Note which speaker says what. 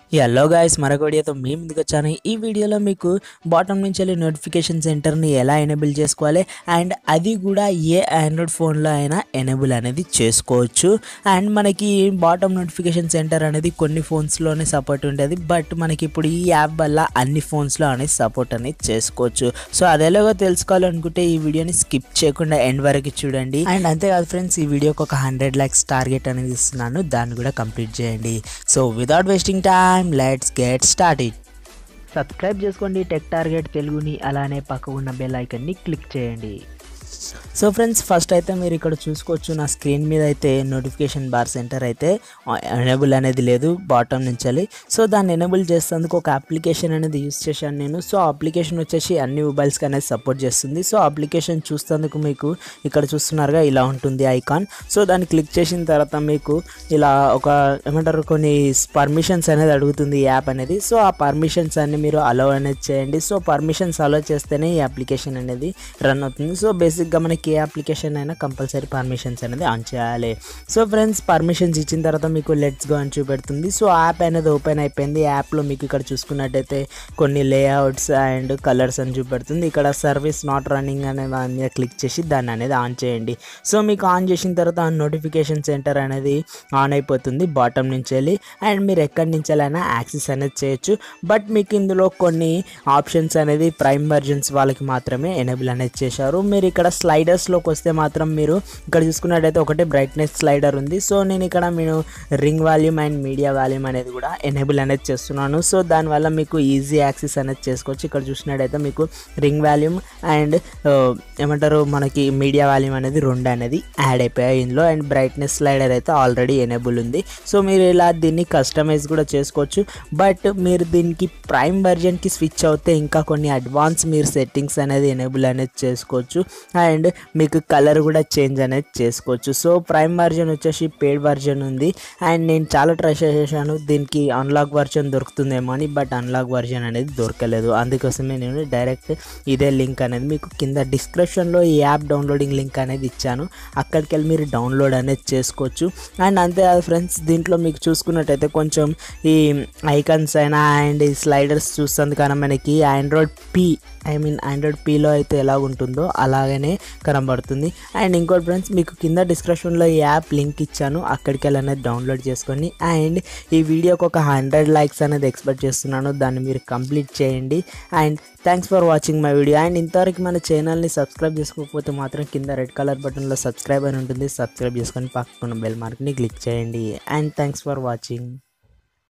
Speaker 1: hello guys మరొక వీడియోతో మీ ముందుకు వచ్చాను ఈ వీడియోలో మీకు బాటమ్ నుంచి వెళ్ళి నోటిఫికేషన్ సెంటర్ని ఎలా ఎనేబుల్ చేసుకోవాలి అండ్ అది కూడా ఏ ఆండ్రాయిడ్ ఫోన్లో అయినా ఎనేబుల్ అనేది చేసుకోవచ్చు అండ్ మనకి బాటమ్ నోటిఫికేషన్ సెంటర్ అనేది కొన్ని ఫోన్స్లోనే సపోర్ట్ ఉంటుంది బట్ మనకి ఇప్పుడు ఈ యాప్ వల్ల అన్ని ఫోన్స్లో అనేది సపోర్ట్ అనేది చేసుకోవచ్చు సో అది ఎలాగో తెలుసుకోవాలనుకుంటే ఈ వీడియోని స్కిప్ చేయకుండా ఎండ్ వరకు చూడండి అండ్ అంతేకాదు ఫ్రెండ్స్ ఈ వీడియోకి ఒక హండ్రెడ్ ల్యాక్స్ టార్గెట్ అనేది ఇస్తున్నాను దాన్ని కూడా కంప్లీట్ చేయండి so without wasting time let's get start it subscribe చేసుకోండి టెక్ టార్గెట్ తెలుగుని అలానే పక్క ఉన్న బెల్ ఐకన్ని క్లిక్ చేయండి సో ఫ్రెండ్స్ ఫస్ట్ అయితే మీరు ఇక్కడ చూసుకోవచ్చు నా స్క్రీన్ మీద అయితే నోటిఫికేషన్ బార్ సెంటర్ అయితే ఎనేబుల్ అనేది లేదు బాటమ్ నుంచి సో దాన్ని ఎనేబుల్ చేసేందుకు ఒక అప్లికేషన్ అనేది యూస్ చేశాను నేను సో అప్లికేషన్ వచ్చేసి అన్ని మొబైల్స్కి అనేది సపోర్ట్ చేస్తుంది సో అప్లికేషన్ చూసేందుకు మీకు ఇక్కడ చూస్తున్నారుగా ఇలా ఉంటుంది ఐకాన్ సో దాన్ని క్లిక్ చేసిన తర్వాత మీకు ఇలా ఒక ఏమంటారు కొన్ని పర్మిషన్స్ అనేది అడుగుతుంది ఈ యాప్ అనేది సో ఆ పర్మిషన్స్ అన్ని మీరు అలౌ అనేది చేయండి సో పర్మిషన్స్ అలౌ చేస్తేనే ఈ అప్లికేషన్ అనేది రన్ అవుతుంది సో బేసిక్గా మనకి ఏ అప్లికేషన్ అయినా కంపల్సరీ పర్మిషన్స్ అనేది ఆన్ చేయాలి సో ఫ్రెండ్స్ పర్మిషన్స్ ఇచ్చిన తర్వాత మీకు లెట్స్ గో అని చూపెడుతుంది సో యాప్ అనేది ఓపెన్ అయిపోయింది యాప్లో మీకు ఇక్కడ చూసుకున్నట్టయితే కొన్ని లేఅవుట్స్ అండ్ కలర్స్ అని చూపెడుతుంది ఇక్కడ సర్వీస్ నాట్ రన్నింగ్ అనే దాని మీద క్లిక్ చేసి దాన్ని అనేది ఆన్ చేయండి సో మీకు ఆన్ చేసిన తర్వాత నోటిఫికేషన్ సెంటర్ అనేది ఆన్ అయిపోతుంది బాటమ్ నుంచి వెళ్ళి అండ్ మీరు ఎక్కడి నుంచి అయినా యాక్సెస్ అనేది చేయొచ్చు బట్ మీకు ఇందులో కొన్ని ఆప్షన్స్ అనేది ప్రైమ్ వర్జన్స్ వాళ్ళకి మాత్రమే ఎనేబుల్ అనేది చేశారు మీరు ఇక్కడ స్లైడర్స్లోకి వస్తే మాత్రం మీరు ఇక్కడ చూసుకున్నట్టయితే ఒకటి బ్రైట్నెస్ స్లైడర్ ఉంది సో నేను ఇక్కడ నేను ring volume and media volume అనేది కూడా ఎనేబుల్ అనేది చేస్తున్నాను సో దానివల్ల మీకు ఈజీ యాక్సెస్ అనేది చేసుకోవచ్చు ఇక్కడ చూసినట్టయితే మీకు రింగ్ వాల్యూమ్ అండ్ ఏమంటారు మనకి మీడియా వాల్యూమ్ అనేది రెండు అనేది యాడ్ అయిపోయాయి ఇందులో అండ్ బ్రైట్నెస్ స్లైడర్ అయితే ఆల్రెడీ ఎనేబుల్ ఉంది సో మీరు ఇలా దీన్ని కస్టమైజ్ కూడా చేసుకోవచ్చు బట్ మీరు దీనికి ప్రైమ్ వర్జన్కి స్విచ్ అవుతే ఇంకా కొన్ని అడ్వాన్స్ మీరు సెట్టింగ్స్ అనేది ఎనేబుల్ అనేది చేసుకోవచ్చు అండ్ మీకు కలర్ కూడా చేంజ్ అనేది చేసుకోవచ్చు సో ప్రైమ్ వర్జన్ వచ్చేసి పేడ్ వర్జన్ ఉంది అండ్ నేను చాలా ట్రై చేశాను దీనికి అన్లాక్ వర్జన్ దొరుకుతుందేమో అని బట్ అన్లాక్ వర్జన్ అనేది దొరకలేదు అందుకోసమే నేను డైరెక్ట్ ఇదే లింక్ అనేది మీకు కింద డిస్క్రిప్షన్లో ఈ యాప్ డౌన్లోడింగ్ లింక్ అనేది ఇచ్చాను అక్కడికి వెళ్ళి మీరు డౌన్లోడ్ అనేది చేసుకోవచ్చు అండ్ అంతేకాదు ఫ్రెండ్స్ దీంట్లో మీకు చూసుకున్నట్టయితే కొంచెం ఈ ఐకన్స్ అయినా అండ్ ఈ స్లైడర్స్ చూస్తుంది మనకి Android P I mean Android పీలో అయితే ఎలా ఉంటుందో అలాగనే కనబడుతుంది అండ్ ఇంకోటి ఫ్రెండ్స్ మీకు కింద డిస్క్రిప్షన్లో ఈ యాప్ లింక్ ఇచ్చాను అక్కడికి వెళ్ళి అనేది డౌన్లోడ్ చేసుకొని అండ్ ఈ వీడియోకి ఒక హండ్రెడ్ లైక్స్ అనేది ఎక్స్పెక్ట్ చేస్తున్నాను దాన్ని మీరు కంప్లీట్ చేయండి and thanks for watching my video and ఇంతవరకు మన ఛానల్ని సబ్స్క్రైబ్ చేసుకోకపోతే మాత్రం కింద రెడ్ కలర్ బటన్లో సబ్స్క్రైబ్ అని ఉంటుంది సబ్స్క్రైబ్ చేసుకొని పక్కన బెల్ మార్క్ని క్లిక్ చేయండి అండ్ థ్యాంక్స్ ఫర్ వాచింగ్